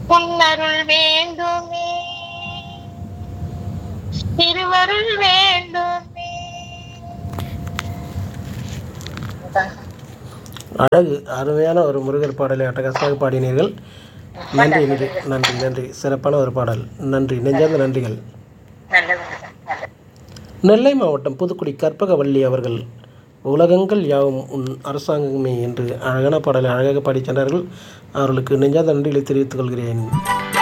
உன்னருள் வேண்டுமே திருவருள் வேண்டுமே அழகு அருமையான ஒரு முருகர் பாடலை அட்டகாசமாக பாடினீர்கள் நன்றி நன்றி நன்றி நன்றி சிறப்பான ஒரு பாடல் நன்றி நெஞ்சார்ந்த நன்றிகள் நல்லது நல்லது நெல்லை மாவட்டம் புதுக்குடி கற்பகவல்லி அவர்கள் உலகங்கள் யாவும் உன் அரசாங்கமே என்று அழகான பாடலை அழகாக பாடிச் சென்றார்கள் அவர்களுக்கு நெஞ்சார்ந்த நன்றிகளை தெரிவித்துக் கொள்கிறேன்